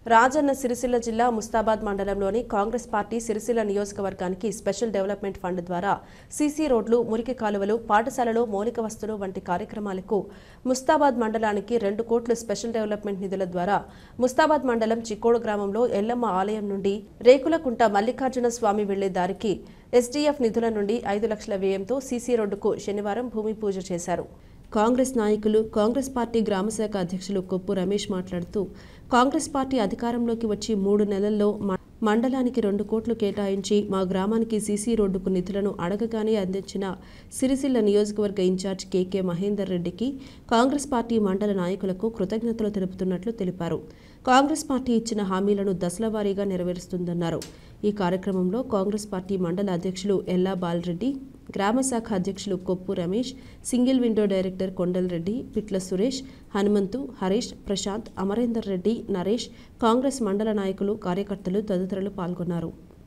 రాజన్న సిరిసిల్ల జిల్లా ముస్తాబాద్ మండలంలోని కాంగ్రెస్ పార్టీ సిరిసిల్ల నియోజకవర్గానికి స్పెషల్ డెవలప్మెంట్ ఫండ్ ద్వారా సీసీ రోడ్లు మురికి కాలువలు పాఠశాలలో మౌలిక వస్తువులు వంటి కార్యక్రమాలకు ముస్తాబాద్ మండలానికి రెండు కోట్లు స్పెషల్ డెవలప్మెంట్ నిధుల ద్వారా ముస్తాబాద్ మండలం చిక్కోడు గ్రామంలో ఎల్లమ్మ ఆలయం నుండి రేకులకుంట మల్లికార్జున స్వామి వెళ్లే దారికి ఎస్డీఎఫ్ నిధుల నుండి ఐదు లక్షల వ్యయంతో సీసీ రోడ్డుకు శనివారం భూమి పూజ చేశారు కాంగ్రెస్ నాయకులు కాంగ్రెస్ పార్టీ గ్రామశాఖ అధ్యక్షులు కొప్పు రమేష్ మాట్లాడుతూ కాంగ్రెస్ పార్టీ అధికారంలోకి వచ్చి మూడు నెలల్లో మ- మండలానికి రెండు కోట్లు కేటాయించి మా గ్రామానికి సీసీ రోడ్డుకు నిధులను అడగగానే అందించిన సిరిసిల్ల నియోజకవర్గ ఇన్ఛార్జ్ కేకే మహేందర్ రెడ్డికి కాంగ్రెస్ పార్టీ మండల నాయకులకు కృతజ్ఞతలు తెలుపుతున్నట్లు తెలిపారు కాంగ్రెస్ పార్టీ ఇచ్చిన హామీలను దశల వారీగా నెరవేరుస్తుందన్నారు ఈ కార్యక్రమంలో కాంగ్రెస్ పార్టీ మండల అధ్యక్షులు ఎల్లా బాలరెడ్డి గ్రామ శాఖ అధ్యక్షులు Koppu Ramesh single window director Kondal Reddy Pitla Suresh Hanumanthu Harish Prashanth Amarender Reddy Naresh Congress మండల నాయకులు కార్యకర్తలు తదితరులు పాల్గొన్నారు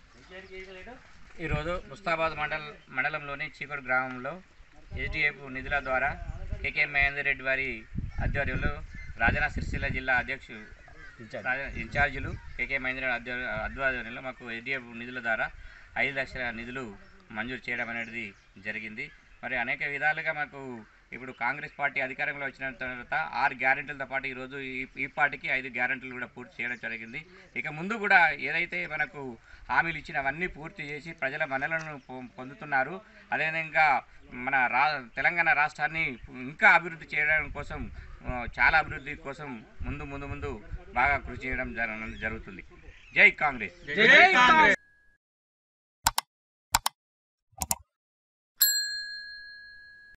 ఈరోజు ముస్తాబాద్ మండల మండలంలోని చీకటి గ్రామంలో ఎస్డిఎఫ్ నిధుల ద్వారా కేకే మహేందర్ రెడ్డి వారి ఆధ్వర్యంలో రాజన్న సిరిసిల్ల జిల్లా అధ్యక్షులు రాజ- ఇన్ఛార్జీలు కేకే మహేందర్ రెడ్డి ఆధ్వర్య- ఆధ్వర్యంలో మాకు ఎస్డిఎఫ్ నిధుల ద్వారా ఐదు లక్షల నిధులు మంజూరు చేయడం అనేది జరిగింది మరి అనేక విధాలుగా మాకు ఇప్పుడు కాంగ్రెస్ పార్టీ అధికారంలో వచ్చిన తర్వాత ఆరు గ్యారెంటీలతో పాటు ఈరోజు ఈ ఈ పార్టీకి ఐదు గ్యారెంటీలు కూడా పూర్తి చేయడం జరిగింది ఇక ముందు కూడా ఏదైతే మనకు హామీలు ఇచ్చినవన్నీ పూర్తి చేసి ప్రజల మన్నలను పొ- పొందుతున్నారు అదేవిధంగా మన రా తెలంగాణ రాష్ట్రాన్ని ఇంకా అభివృద్ధి చేయడం కోసం ఆ, చాలా అభివృద్ధి కోసం ముందు ముందు ముందు బాగా కృషి చేయడం జర- జరుగుతుంది జై కాంగ్రెస్